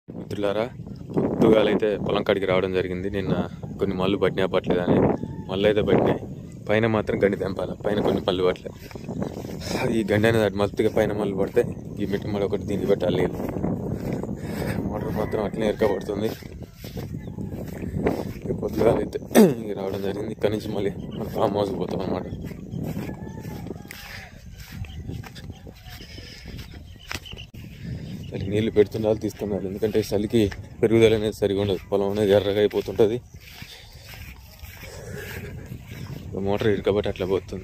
మిత్రులారా పొద్దుగాలైతే పొలం కాడికి రావడం జరిగింది నిన్న కొన్ని మళ్ళు పట్టినా పట్టలేదని మళ్ళీ అయితే పట్టినాయి పైన మాత్రం గండి తెంపాలి పైన కొన్ని పళ్ళు పట్టలే ఈ గండి అనేది అటు మలుపుగా పైన మళ్ళు పడితే ఈ మిట్టి మళ్ళీ ఒకటి దీన్ని పెట్టాలి లేదు మోటార్ మాత్రం అట్లనే ఎరకబడుతుంది ఇక పొద్దుగాల అయితే ఇక రావడం జరిగింది ఇక్కడ నుంచి మళ్ళీ మన ఫామ్ హౌస్ పోతాం అనమాట చలికి నీళ్లు పెడుతున్నారు తీస్తున్నారు ఎందుకంటే చలికి పెరుగుదల అనేది సరిగా ఉండదు పొలం అనేది ఎర్రగా అయిపోతుంటుంది ఇక మోటార్ ఇరుకబట్టి అట్లా పోతుంది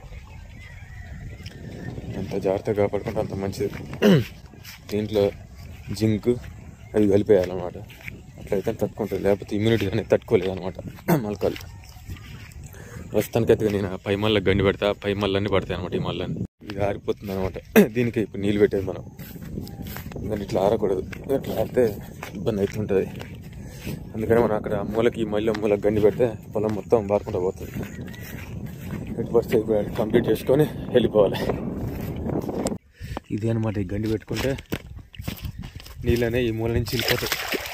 ఎంత జాగ్రత్తగా కాపాడుకుంటే అంత మంచిది దీంట్లో జింక్ అవి కలిపేయాలన్నమాట అట్లయితే తట్టుకుంటుంది లేకపోతే ఇమ్యూనిటీ అనేది తట్టుకోలేదు అనమాట మొలకలు ప్రస్తుతానికైతే నేను ఆ పై మళ్ళీ గండి పెడతా పై మళ్ళీ పడతాయి అనమాట ఈ మళ్ళీ ఇది ఆరిపోతుంది అనమాట దీనికి ఇప్పుడు నీళ్ళు పెట్టేది మనం ఇంకా ఇట్లా ఆరకూడదు ఇట్లా ఆరితే ఇబ్బంది అవుతుంటుంది అందుకని మనం అక్కడ మూలకి ఈ మళ్ళీ మూలకి గండి పెడితే పొలం మొత్తం బారుకుంటూ పోతుంది ఎటు పరిస్థితి కంప్లీట్ చేసుకొని వెళ్ళిపోవాలి ఇదే అనమాట ఈ గండి పెట్టుకుంటే నీళ్ళనే ఈ మూల నుంచి వెళ్ళిపోతాయి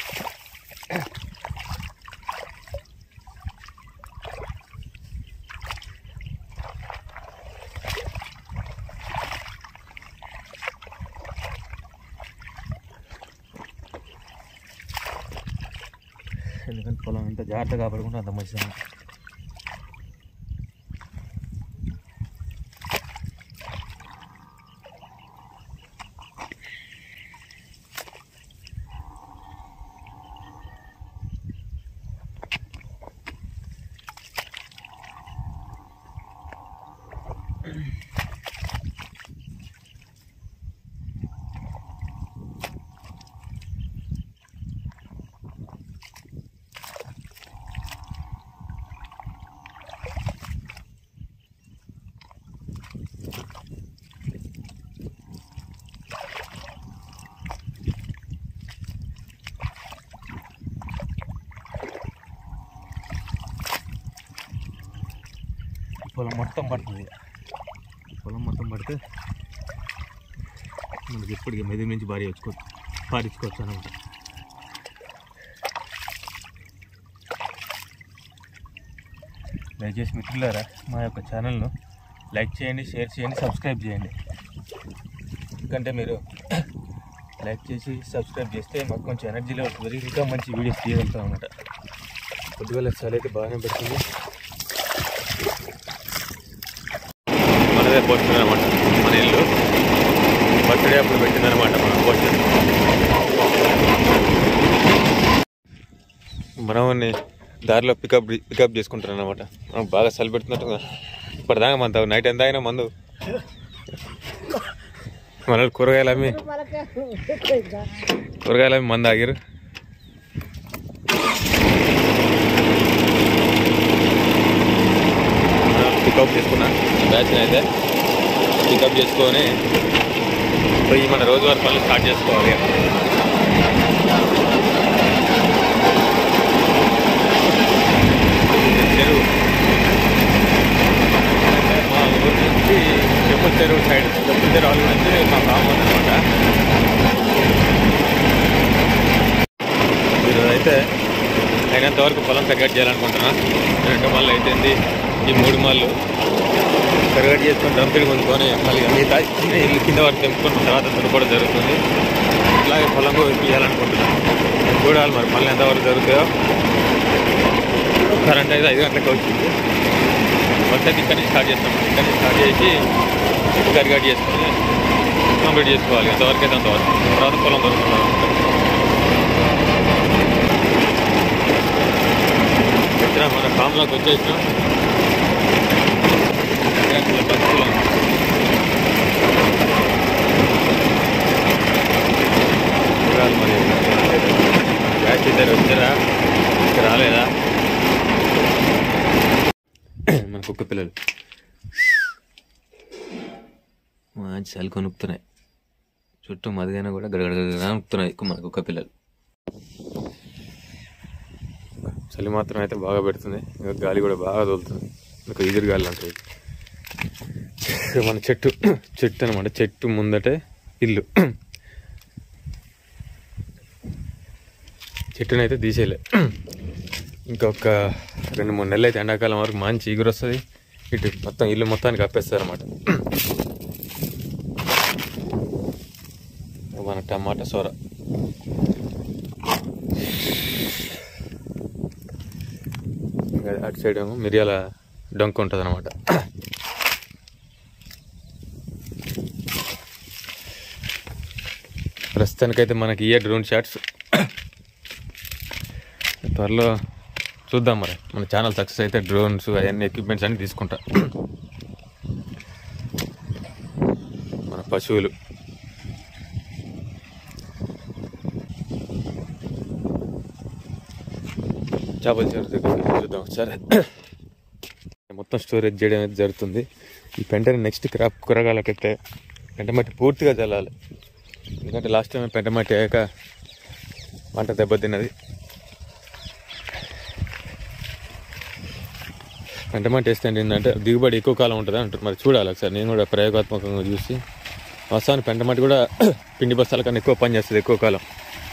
ఎందుకంటే పొలం ఎంత జాగ్రత్తగా కాపాడుకుంటే అంత మంచిది పొలం మొత్తం పడుతుంది పొలం మొత్తం పడితే మనకి ఎప్పటికీ మెది నుంచి భారీ వచ్చుకోవచ్చు పారించుకోవచ్చు అనమాట దయచేసి మిత్రులారా మా యొక్క ఛానల్ను లైక్ చేయండి షేర్ చేయండి సబ్స్క్రైబ్ చేయండి ఎందుకంటే మీరు లైక్ చేసి సబ్స్క్రైబ్ చేస్తే మాకు కొంచెం ఎనర్జీ లెవెల్స్ పెరిగి ఇంకా మంచి వీడియోస్ తీయగలుగుతాం అనమాట పొద్దుగాల చలి అయితే బాగానే పెడుతుంది మనదే పోస్టర్ అనమాట మన ఇల్లు బర్త్డే అప్పుడు పెట్టిందనమాట మన పోస్టర్ మనవన్ని దారిలో పికప్ పికప్ చేసుకుంటారు అనమాట మనకు బాగా చలి పెడుతున్నట్టు ఇప్పటిదాకా మన నైట్ ఎంత అయినా మందు మన కూరగాయలు అమ్మి కూరగాయలు అమ్మి మందు ఆగిరు పికప్ చేసుకున్నా బ్యాచ్ అయితే పికప్ చేసుకొని పోయి మన రోజువారి పనులు స్టార్ట్ చేసుకోవాలి చెరువు మా ఊరు నుంచి చెప్పుల చెరువు సైడ్ చెప్పుల చెరువు ఆలు నుంచి మా ఫామ్ ఉందన్నమాట ఈరోజు అయితే అయినంత వరకు పొలం కరిగట్ చేయాలనుకుంటున్నా రెండు మళ్ళీ అయిపోయింది ఈ మూడు మళ్ళు కరిగట్ చేసుకొని డంపిడి కొనుక్కొని మళ్ళీ మిగతా ఇల్లు కింద వరకు తెంపుకున్న తర్వాత దున్నకోవడం జరుగుతుంది ఇట్లాగే పొలం కూడా తీయాలనుకుంటున్నాను చూడాలి మరి మళ్ళీ ఎంతవరకు జరుగుతుందో కరెంట్ అయితే ఐదు గంటలకు వచ్చింది మొత్తం ఇక్కడ నుంచి స్టార్ట్ చేస్తాం ఇక్కడ నుంచి స్టార్ట్ చేసి కరిగట్ చేసుకొని కంప్లీట్ చేసుకోవాలి ఎంతవరకు అయితే అంతవరకు తర్వాత పొలం దొరుకుతున్నాం వచ్చినా మన ఫామ్లోకి వచ్చేసినాం బస్సులో చూడాలి మరి బ్యాచ్ ఇద్దరు వచ్చారా ఇంకా రాలేదా మన కుక్క పిల్లలు మంచి చలి కొనుక్కుతున్నాయి చుట్టూ మదిగైనా కూడా గడగడగడ నొక్కుతున్నాయి మన కుక్క పిల్లలు చలి మాత్రం అయితే బాగా పెడుతుంది ఇంకా గాలి కూడా బాగా తోలుతుంది ఇంకా ఎదురు గాలి అంటుంది ఇక్కడ మన చెట్టు చెట్టు అనమాట చెట్టు ముందటే ఇల్లు చెట్టునైతే తీసేయలే ఇంకొక రెండు మూడు నెలలు అయితే ఎండాకాలం వరకు మంచి ఎగురు వస్తుంది ఇటు మొత్తం ఇల్లు మొత్తానికి కప్పేస్తారు అనమాట మన టమాటా సోర ఇంకా అటు సైడ్ ఏమో మిరియాల డొంక ఉంటుంది అనమాట ప్రస్తుతానికైతే మనకి ఇయర్ డ్రోన్ షాట్స్ త్వరలో చూద్దాం మరి మన ఛానల్ సక్సెస్ అయితే డ్రోన్స్ అవన్నీ ఎక్విప్మెంట్స్ అన్ని తీసుకుంటా మన పశువులు చేపల చెరువు దగ్గరికి వెళ్ళి చూద్దాం ఒకసారి మొత్తం స్టోరేజ్ చేయడం అనేది జరుగుతుంది ఈ పెంటని నెక్స్ట్ క్రాప్ కూరగాయలకైతే పెంటమట్టి పూర్తిగా చల్లాలి ఎందుకంటే లాస్ట్ టైం పెంటమట్టి అయ్యాక పంట దెబ్బతిన్నది పెంటమట్టి వేస్తే ఏంటంటే దిగుబడి ఎక్కువ కాలం ఉంటుంది అంటారు మరి చూడాలి ఒకసారి నేను కూడా ప్రయోగాత్మకంగా చూసి వాస్తవానికి పెంటమట్టి కూడా పిండి బస్తాల కన్నా ఎక్కువ పని చేస్తుంది ఎక్కువ కాలం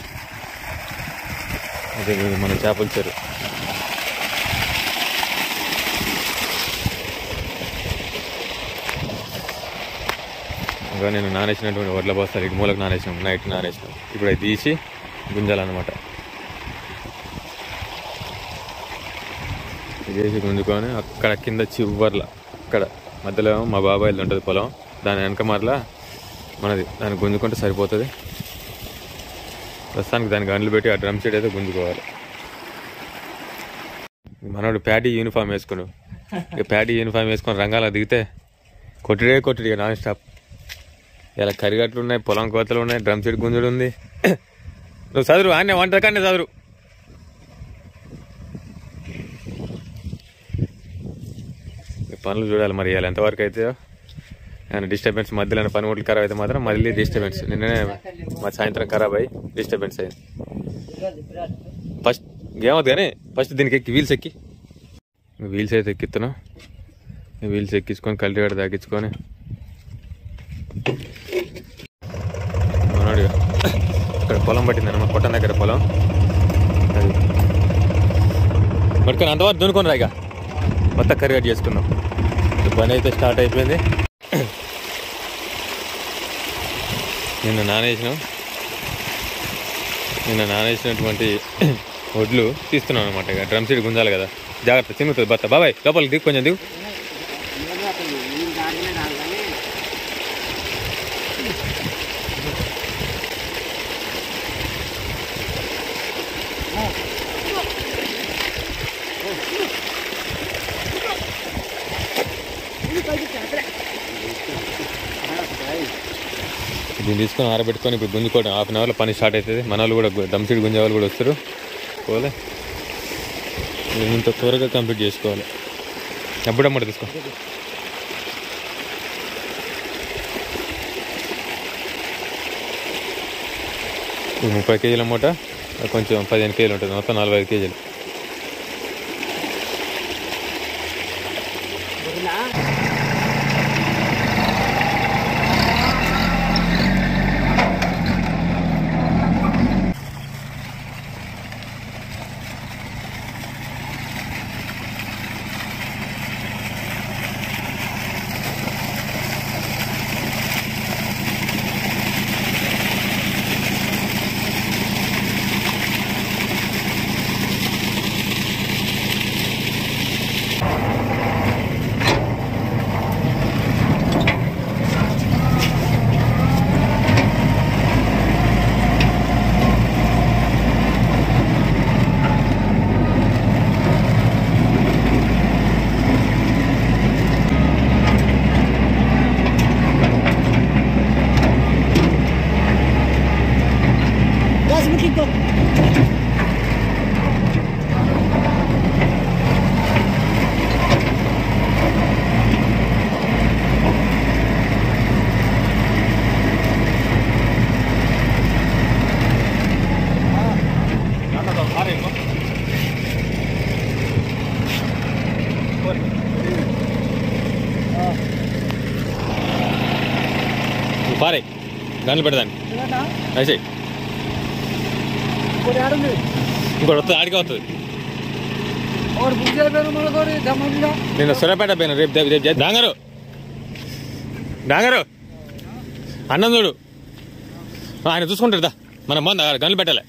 అదే మన చేపల చెరువు ఇంకా నేను నానేసినటువంటి వడ్ల బస్తాలు ఇటు మూలకు నానేసినాం నైట్ నానేసినాం ఇప్పుడు అది తీసి గుంజాలన్నమాట ఇది వేసి గుంజుకొని అక్కడ కింద చివర్ల అక్కడ మధ్యలో ఏమో మా బాబాయిది ఉంటుంది పొలం దాని వెనక మరలా మనది దాన్ని గుంజుకుంటే సరిపోతుంది ప్రస్తుతానికి దానికి గంటలు పెట్టి ఆ డ్రమ్ సెట్ అయితే గుంజుకోవాలి మనోడు ప్యాడీ యూనిఫామ్ వేసుకుని ఇక ప్యాడీ యూనిఫామ్ వేసుకొని రంగాల దిగితే కొట్టిడే కొట్టిడే నాన్ స్టాప్ ఇలా కరిగట్లు ఉన్నాయి పొలం కోతలు ఉన్నాయి డ్రమ్ సెట్ గుంజుడు ఉంది నువ్వు చదురు ఆనే వంట కానీ చదురు ఈ పనులు చూడాలి మరి ఇవాళ ఎంతవరకు అయితే ఏమైనా డిస్టర్బెన్స్ మధ్యలో పనిముట్లు ఖరాబ్ అయితే మాత్రం మళ్ళీ డిస్టర్బెన్స్ నిన్ననే మా సాయంత్రం ఖరాబ్ అయ్యి డిస్టర్బెన్స్ అయింది ఫస్ట్ ఏమవుతుంది కానీ ఫస్ట్ దీనికి ఎక్కి వీల్స్ ఎక్కి వీల్స్ అయితే ఎక్కిస్తున్నాం వీల్స్ ఎక్కించుకొని కల్టివేటర్ తాగించుకొని మనోడు ఇక్కడ పొలం పట్టింది అన్నమాట కొట్టం దగ్గర పొలం అది పట్టుకొని అంతవరకు దునుకొని రాయిగా మొత్తం కర్రీ కట్ చేసుకున్నాం ఈ పని అయితే స్టార్ట్ అయిపోయింది నిన్న నానేసినాం నిన్న నానేసినటువంటి వడ్లు తీస్తున్నాం అనమాట ఇక డ్రమ్ సీడ్ గుంజాలి కదా జాగ్రత్త చిన్నుతుంది భర్త బాబాయ్ లోపలికి దిగు కొంచెం దిగు దీన్ని తీసుకొని ఆరబెట్టుకొని ఇప్పుడు గుంజుకోవడం హాఫ్ అన్ అవర్లో పని స్టార్ట్ అవుతుంది మన వాళ్ళు కూడా దమ్ సీడ్ గుంజే వాళ్ళు కూడా వస్తారు పోలే ఇంత త్వరగా కంప్లీట్ చేసుకోవాలి ఎప్పుడమ్మట తీసుకో ఇది ముప్పై కేజీల మూట కొంచెం పదిహేను కేజీలు ఉంటుంది మొత్తం నలభై ఐదు కేజీలు दस मिनट को పారే గన్లు పెడదాన్ని అయితే ఇంకోటి ఆడుంది ఇంకోటి వస్తుంది ఆడికి అవుతుంది और बुक जाए बेरो मला कोरी धमला నేను సూర్యాపేట పోయినా రేపు రేపు రేపు చేద్దాం. డాంగరు డాంగరు అన్నం చూడు ఆయన చూసుకుంటారు దా మనం బాగుందా గన్లు పెట్టాలి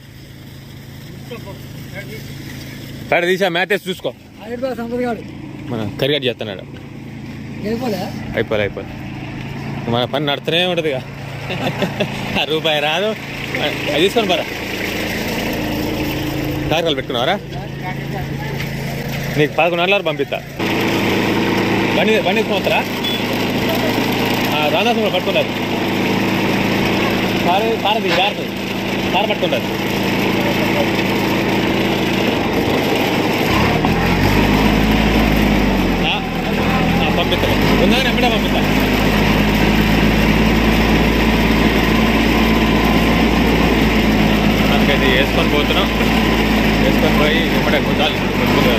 పేడ తీసా మ్యాథ్స్ చూసుకో ఆయిర్ బా సంపద గాడు మన కరిగట్ చేస్తున్నాడు గెలిపోలే అయిపోలే అయిపోలే మన పని నడుతూనే ఉంటుంది ఇక ఆ రూపాయి రాదు అది తీసుకొని పరా కారకాలు పెట్టుకున్నావరా నీకు పదకొండు గంటల వరకు పంపిస్తా బండి బండి తీసుకుని రాధాసం పట్టుకుంటారు కారు కారు ఇది జాగ్రత్త కారు పట్టుకుంటారు ఆ, ఆ, పంపిస్తా ఉందని ఎప్పుడే పంపిస్తా మనకైతే వేసుకొని పోతున్నాం వేసుకొని పోయి ఎప్పుడే కొట్టాలి కొట్టుకోవాలి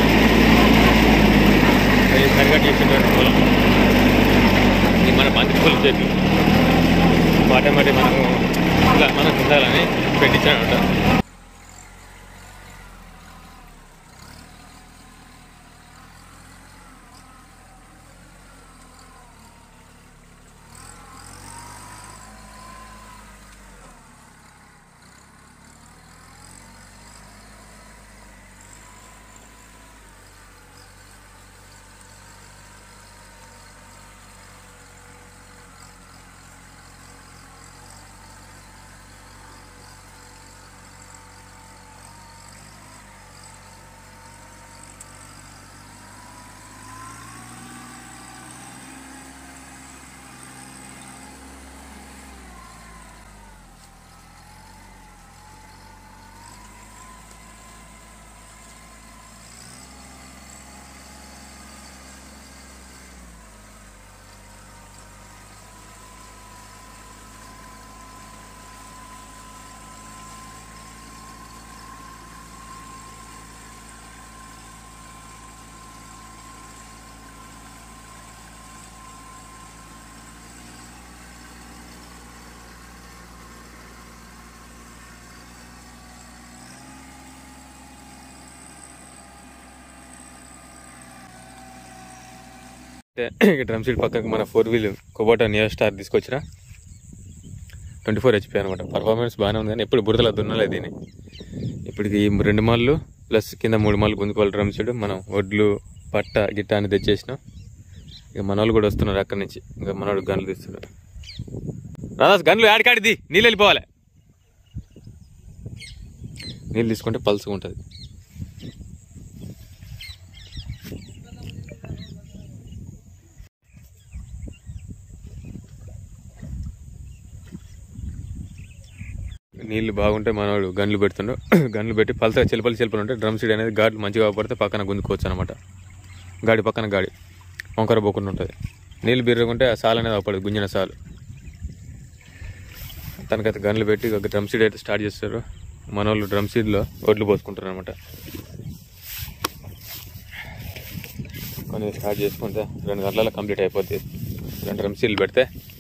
అది సరిగా చేసేటువంటి పొలం ఇది మన బంతి పూల చెట్లు వాటమాటి మనము ఇలా మనకు ఉండాలని పెట్టించాడంట డ్రమ్ సీట్ పక్కకు మన four wheel Kubota NeoStar తీసుకొచ్చిన ట్వంటీ ఫోర్ హెచ్పి అనమాట పర్ఫార్మెన్స్ బాగానే ఉంది కానీ ఎప్పుడు బురదలా దున్నలేదు దీన్ని ఇప్పటికి ఈ రెండు మాళ్ళు ప్లస్ కింద మూడు మాళ్ళు గుంజుకోవాలి డ్రమ్ సీట్ మనం వడ్లు పట్ట గిట్ట అని తెచ్చేసినాం ఇక మన వాళ్ళు కూడా వస్తున్నారు అక్కడి నుంచి ఇంకా మనోడు గన్లు తీస్తున్నాడు రాదాస్ గన్లు ఆడికాడిది నీళ్ళు వెళ్ళిపోవాలి నీళ్ళు తీసుకుంటే పల్స్గా ఉంటుంది నీళ్ళు బాగుంటే మనవాడు గన్లు పెడుతుండు గన్లు పెట్టి పలసగా చిలపలు చిలపలు ఉంటే డ్రమ్ సీడ్ అనేది గాడి మంచిగా పడితే పక్కన గుంజుకోవచ్చు అనమాట గాడి పక్కన గాడి వంకర పోకుండా ఉంటుంది నీళ్ళు బిర్రకుంటే ఆ సాల్ అనేది అవపడదు గుంజిన సాలు తనకైతే గన్లు పెట్టి ఒక డ్రమ్ సీడ్ అయితే స్టార్ట్ చేస్తారు మన వాళ్ళు డ్రమ్ సీడ్లో ఒడ్లు పోసుకుంటారు అనమాట కొన్ని స్టార్ట్ చేసుకుంటే రెండు గంటలలో కంప్లీట్ అయిపోద్ది రెండు డ్రమ్ సీడ్లు పెడితే